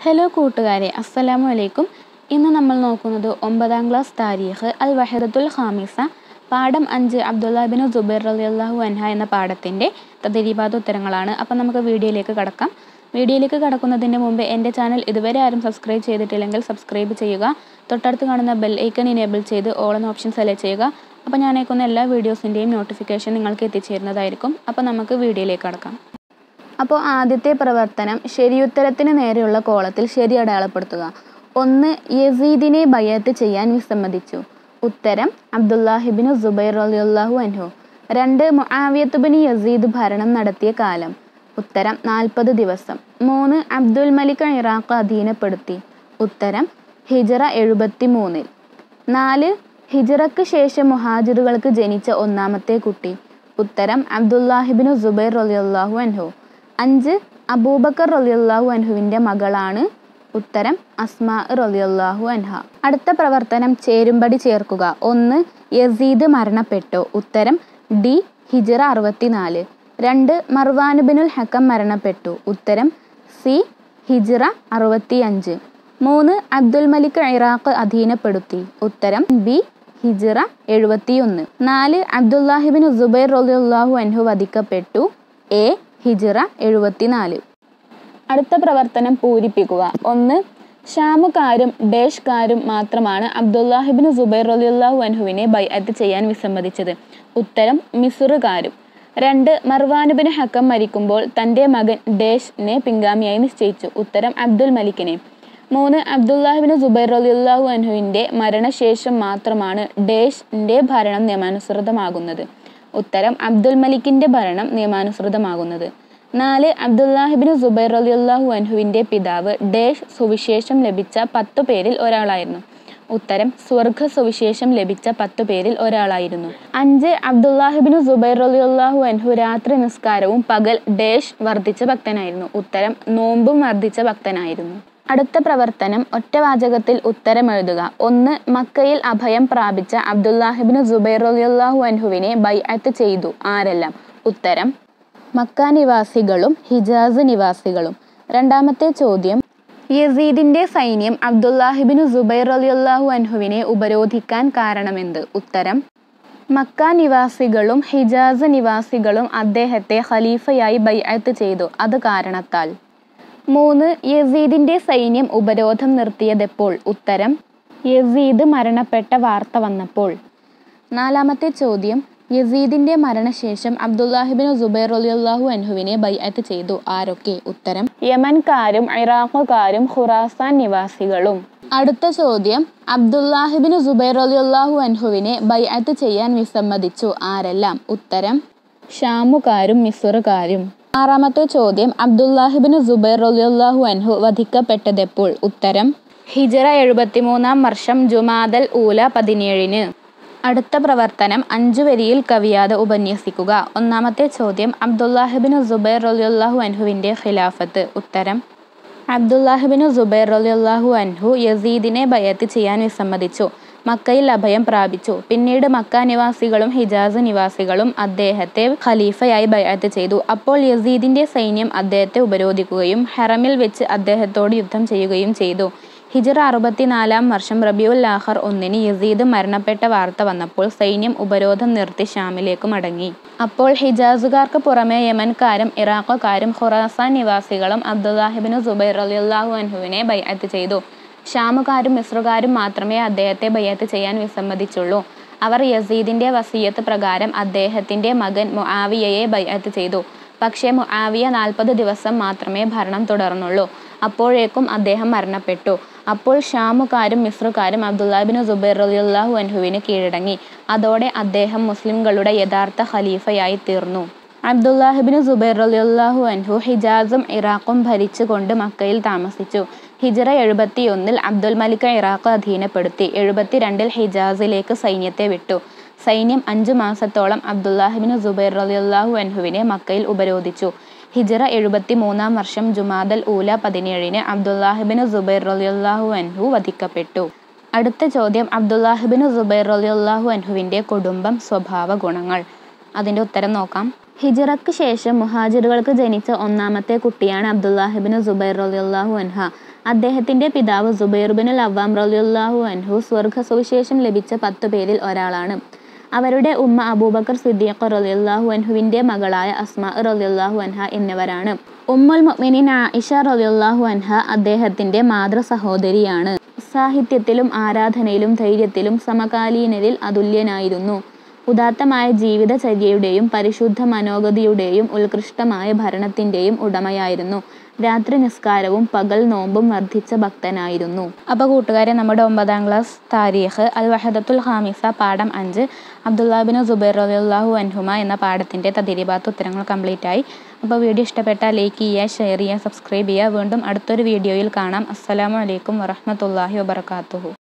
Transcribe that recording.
hello കൂട്ടുകാരെ അസ്സലാമു അലൈക്കും ഇന്ന് നമ്മൾ നോക്കുന്നത് ഒമ്പതാം ക്ലാസ് താരീഖ് അൽ വഹദത്തുൽ ഖാമിസ പാഠം അഞ്ച് അബ്ദുള്ള ബിൻ ജുബൈർ റളിയല്ലാഹു അൻഹ എന്ന പാഠത്തിൻ്റെ തദരീബാത ഉത്തരങ്ങളാണ് അപ്പം നമുക്ക് വീഡിയോയിലേക്ക് കടക്കാം വീഡിയോയിലേക്ക് കടക്കുന്നതിന് മുമ്പ് എൻ്റെ ചാനൽ ഇതുവരെ ആരും സബ്സ്ക്രൈബ് ചെയ്തിട്ടില്ലെങ്കിൽ സബ്സ്ക്രൈബ് ചെയ്യുക തൊട്ടടുത്ത് കാണുന്ന ബെൽ ഐക്കൺ ഇനേബിൾ ചെയ്ത് ഓൾ എന്ന ഓപ്ഷൻ സെലക്ട് ചെയ്യുക അപ്പോൾ ഞാൻ അയക്കുന്ന എല്ലാ വീഡിയോസിൻ്റെയും നോട്ടിഫിക്കേഷൻ നിങ്ങൾക്ക് എത്തിച്ചേരുന്നതായിരിക്കും അപ്പോൾ നമുക്ക് വീഡിയോയിലേക്ക് കടക്കാം അപ്പോൾ ആദ്യത്തെ പ്രവർത്തനം ശരിയുത്തരത്തിന് നേരെയുള്ള കോളത്തിൽ ശരി അടയാളപ്പെടുത്തുക ഒന്ന് യസീദിനെ ബയ്യത്ത് ചെയ്യാൻ വിസമ്മതിച്ചു ഉത്തരം അബ്ദുല്ലാഹിബിന് സുബൈർ അലിയുല്ലാഹു അൻഹു രണ്ട് മുആവിയത്തുബിന് യസീദ് ഭരണം നടത്തിയ കാലം ഉത്തരം നാൽപ്പത് ദിവസം മൂന്ന് അബ്ദുൽ മലിക് ഇറാഖ് അധീനപ്പെടുത്തി ഉത്തരം ഹിജറ എഴുപത്തി മൂന്നിൽ നാല് ഹിജറക്ക് ശേഷം മുഹാജിറുകൾക്ക് ജനിച്ച ഒന്നാമത്തെ കുട്ടി ഉത്തരം അബ്ദുല്ലാഹിബിന് സുബൈർ റലിയല്ലാഹു അൻഹു അഞ്ച് അബൂബക്കർ റലിയല്ലാഹു അൻഹുവിൻ്റെ മകളാണ് ഉത്തരം അസ്മാ റലിയല്ലാഹു അൻഹ അടുത്ത പ്രവർത്തനം ചേരുംപടി ചേർക്കുക ഒന്ന് യസീദ് മരണപ്പെട്ടു ഉത്തരം ഡി ഹിജറ അറുപത്തിനാല് രണ്ട് മർവാനുബിനുൽ ഹക്കം മരണപ്പെട്ടു ഉത്തരം സി ഹിജറ അറുപത്തിയഞ്ച് മൂന്ന് അബ്ദുൽ മലിക് ഇറാഖ് അധീനപ്പെടുത്തി ഉത്തരം ബി ഹിജറ എഴുപത്തിയൊന്ന് നാല് അബ്ദുല്ലാഹിബിൻ സുബൈർ റലിയുല്ലാഹു അൻഹു വധിക്കപ്പെട്ടു എ ഹിജറ എഴുപത്തിനാല് അടുത്ത പ്രവർത്തനം പൂരിപ്പിക്കുക ഒന്ന് ഷാമുകാരും ഡേഷ്കാരും മാത്രമാണ് അബ്ദുല്ലാഹിബിൻ സുബൈർ റലിയുല്ലാഹു അൻഹുവിനെ ബൈഅത്ത് ചെയ്യാൻ വിസമ്മതിച്ചത് ഉത്തരം മിസുറുകാരും രണ്ട് മർവാനുബിന് ഹക്കം മരിക്കുമ്പോൾ തൻ്റെ മകൻ ഡേഷിനെ പിൻഗാമിയായി നിശ്ചയിച്ചു ഉത്തരം അബ്ദുൽ മലിക്കിനെ മൂന്ന് അബ്ദുല്ലാഹിബിന് സുബൈർ റലിയുല്ലാഹു അൻഹുവിൻ്റെ മരണശേഷം മാത്രമാണ് ഡേഷിൻ്റെ ഭരണം നിയമാനുസൃതമാകുന്നത് ഉത്തരം അബ്ദുൽ മലിക്കിൻ്റെ ഭരണം നിയമാനുസൃതമാകുന്നത് നാല് അബ്ദുല്ലാഹിബിന് സുബൈർ റലിയുല്ലാഹു അൻഹുവിൻ്റെ പിതാവ് ഡേഷ് സുവിശേഷം ലഭിച്ച പത്തു പേരിൽ ഒരാളായിരുന്നു ഉത്തരം സ്വർഗ സുവിശേഷം ലഭിച്ച പത്തു പേരിൽ ഒരാളായിരുന്നു അഞ്ച് അബ്ദുല്ലാഹിബിന് സുബൈർ റലിയുല്ലാഹു അൻഹു രാത്രി നിസ്കാരവും പകൽ ഡേഷ് വർദ്ധിച്ച ഭക്തനായിരുന്നു ഉത്തരം നോമ്പും വർദ്ധിച്ച ഭക്തനായിരുന്നു അടുത്ത പ്രവർത്തനം ഒറ്റവാചകത്തിൽ ഉത്തരം എഴുതുക ഒന്ന് മക്കയിൽ അഭയം പ്രാപിച്ച അബ്ദുല്ലാഹിബിന് സുബൈർ റലിയുല്ലാഹു അൻഹുവിനെ ബൈഅത്ത് ചെയ്തു ആരെല്ലാം ഉത്തരം മക്ക നിവാസികളും ഹിജാസ് നിവാസികളും രണ്ടാമത്തെ ചോദ്യം യസീദിന്റെ സൈന്യം അബ്ദുല്ലാഹിബിന് സുബൈർ അലിയല്ലാഹു അൻഹുവിനെ ഉപരോധിക്കാൻ കാരണമെന്ത് ഉത്തരം മക്ക നിവാസികളും ഹിജാസ് നിവാസികളും അദ്ദേഹത്തെ ഖലീഫയായി ബൈഅത്ത് ചെയ്തു അത് കാരണത്താൽ മൂന്ന് യസീദിന്റെ സൈന്യം ഉപരോധം നിർത്തിയതെപ്പോൾ ഉത്തരം യസീദ് മരണപ്പെട്ട വാർത്ത വന്നപ്പോൾ നാലാമത്തെ ചോദ്യം യസീദിന്റെ മരണശേഷം അബ്ദുല്ലാഹിബിൻ സുബൈർ അലിയല്ലാഹു അൻഹുവിനെ ബൈഅത്ത് ചെയ്തു ആരൊക്കെ ഉത്തരം യമൻകാരും ഇറാഖുകാരും ഖുറാസാൻ നിവാസികളും അടുത്ത ചോദ്യം അബ്ദുല്ലാഹിബിൻ സുബൈർ അലിയല്ലാഹു അൻഹുവിനെ ബൈഅത്ത് ചെയ്യാൻ വിസമ്മതിച്ചു ആരെല്ലാം ഉത്തരം ഷാമുകാരും മിസുറുകാരും ആറാമത്തെ ചോദ്യം അബ്ദുല്ലാഹിബിൻ സുബൈർ അലിയല്ലാഹു അൻഹു വധിക്കപ്പെട്ടതെപ്പോൾ ഉത്തരം ഹിജറ എഴുപത്തിമൂന്നാം വർഷം ജുമാദൽ ഊല പതിനേഴിന് അടുത്ത പ്രവർത്തനം അഞ്ചു വരിയിൽ കവിയാതെ ഉപന്യസിക്കുക ഒന്നാമത്തെ ചോദ്യം അബ്ദുല്ലാഹിബിൻ സുബൈർ റലിയുല്ലാഹു അൻഹുവിൻ്റെ ഖിലാഫത്ത് ഉത്തരം അബ്ദുല്ലാഹിബിൻ സുബൈർ റലിയുല്ലാഹു അൻഹു യസീദിനെ ബയത്ത് ചെയ്യാൻ വിസമ്മതിച്ചു മക്കയിൽ അഭയം പ്രാപിച്ചു പിന്നീട് മക്ക നിവാസികളും ഹിജാസ് നിവാസികളും അദ്ദേഹത്തെ ഖലീഫയായി ബയത്ത് ചെയ്തു അപ്പോൾ യസീദിന്റെ സൈന്യം അദ്ദേഹത്തെ ഉപരോധിക്കുകയും ഹറമിൽ വെച്ച് അദ്ദേഹത്തോട് യുദ്ധം ചെയ്യുകയും ചെയ്തു ഹിജറ അറുപത്തിനാലാം വർഷം റബിയുൽ ലാഹർ ഒന്നിന് യസീദ് മരണപ്പെട്ട വാർത്ത വന്നപ്പോൾ സൈന്യം ഉപരോധം നിർത്തി ഷാമിലേക്ക് മടങ്ങി അപ്പോൾ ഹിജാസുകാർക്ക് പുറമെ യമൻകാരും ഇറാഖുകാരും ഖുറാസാൻ നിവാസികളും അബ്ദുല്ലാഹിബിന് സുബൈർ അലിയുല്ലാഹു അൻഹുവിനെ ബയ്യത്ത് ചെയ്തു ഷാമുകാരും മിസ്രുകാരും മാത്രമേ അദ്ദേഹത്തെ ബയ്യത്ത് ചെയ്യാൻ വിസമ്മതിച്ചുള്ളൂ അവർ യസീദിന്റെ വസീയത്ത് പ്രകാരം അദ്ദേഹത്തിന്റെ മകൻ മുആവിയയെ ബയ്യത്ത് ചെയ്തു പക്ഷേ മുആവിയ നാൽപ്പത് ദിവസം മാത്രമേ ഭരണം തുടർന്നുള്ളൂ അപ്പോഴേക്കും അദ്ദേഹം മരണപ്പെട്ടു അപ്പോൾ ഷാമുകാരും മിസ്രുകാരും അബ്ദുല്ലാബിൻ സുബൈർ റലിയുല്ലാഹു അൻഹുവിന് കീഴടങ്ങി അതോടെ അദ്ദേഹം മുസ്ലിംകളുടെ യഥാർത്ഥ ഖലീഫയായി തീർന്നു അബ്ദുല്ലാഹിബിൻ സുബൈർ റലിയുല്ലാഹു അൻഹു ഹിജാസും ഇറാഖും ഭരിച്ചുകൊണ്ട് മക്കയിൽ താമസിച്ചു ഹിജറ എഴുപത്തിയൊന്നിൽ അബ്ദുൽ മലിക് ഇറാഖ് അധീനപ്പെടുത്തി എഴുപത്തിരണ്ടിൽ ഹിജാസിലേക്ക് സൈന്യത്തെ വിട്ടു സൈന്യം അഞ്ചു മാസത്തോളം അബ്ദുല്ലാഹിബിൻ സുബൈർ റലിയുല്ലാഹു അൻഹുവിനെ മക്കയിൽ ഉപരോധിച്ചു ഹിജറ എഴുപത്തി മൂന്നാം വർഷം ജുമാദൽ ഊല പതിനേഴിന് അബ്ദുല്ലാഹിബിൻ സുബൈർ റലിയുല്ലാഹു അൻഹു വധിക്കപ്പെട്ടു അടുത്ത ചോദ്യം അബ്ദുല്ലാഹിബിൻ സുബൈർ റലിയുല്ലാഹു അൻഹുവിൻ്റെ കുടുംബം സ്വഭാവ ഗുണങ്ങൾ അതിൻ്റെ ഉത്തരം നോക്കാം ഹിജറയ്ക്ക് ശേഷം മുഹാജിറുകൾക്ക് ജനിച്ച ഒന്നാമത്തെ കുട്ടിയാണ് അബ്ദുല്ലാഹിബിന് സുബൈർ റളിയല്ലാഹു അൻഹ അദ്ദേഹത്തിന്റെ പിതാവ് സുബൈർ ബിനുൽ അവ്വാം റളിയല്ലാഹു അൻഹു സ്വർഗ സുവിശേഷം ലഭിച്ച പത്തു പേരിൽ ഒരാളാണ് അവരുടെ ഉമ്മ അബൂബക്കർ സിദ്ദീഖ് റളിയല്ലാഹു അൻഹുവിന്റെ മകളായ അസ്മാ റളിയല്ലാഹു അൻഹ എന്നിവരാണ് ഉമ്മുൽ മുഅ്മിനീൻ ആയിഷ റളിയല്ലാഹു അൻഹ അദ്ദേഹത്തിന്റെ മാതൃ സഹോദരിയാണ് സാഹിത്യത്തിലും ആരാധനയിലും ധൈര്യത്തിലും സമകാലീനരിൽ അതുല്യനായിരുന്നു ഉദാത്തമായ ജീവിതചര്യയുടെയും പരിശുദ്ധ മനോഗതിയുടെയും ഉത്കൃഷ്ടമായ ഭരണത്തിന്റെയും ഉടമയായിരുന്നു രാത്രി നിസ്കാരവും പകൽ നോമ്പും വർദ്ധിച്ച ഭക്തനായിരുന്നു അപ്പോൾ കൂട്ടുകാരെ നമ്മുടെ ഒമ്പതാം ക്ലാസ് താരീഖ് അൽ വഹദത്തുൽ ഹാമിസ പാഠം അഞ്ച് അബ്ദുല്ലാബിൻ സുബൈർ റളിയല്ലാഹു അൻഹുമ എന്ന പാഠത്തിൻ്റെ തതിരിബാത്ത് ഉത്തരങ്ങൾ കംപ്ലീറ്റ് ആയി അപ്പോൾ വീഡിയോ ഇഷ്ടപ്പെട്ടാൽ ലൈക്ക് ചെയ്യുക ഷെയർ ചെയ്യുക സബ്സ്ക്രൈബ് ചെയ്യുക വീണ്ടും അടുത്തൊരു വീഡിയോയിൽ കാണാം അസ്സലാമു അലൈക്കും വറഹ്മത്തുള്ളാഹി വബർക്കാത്തുഹു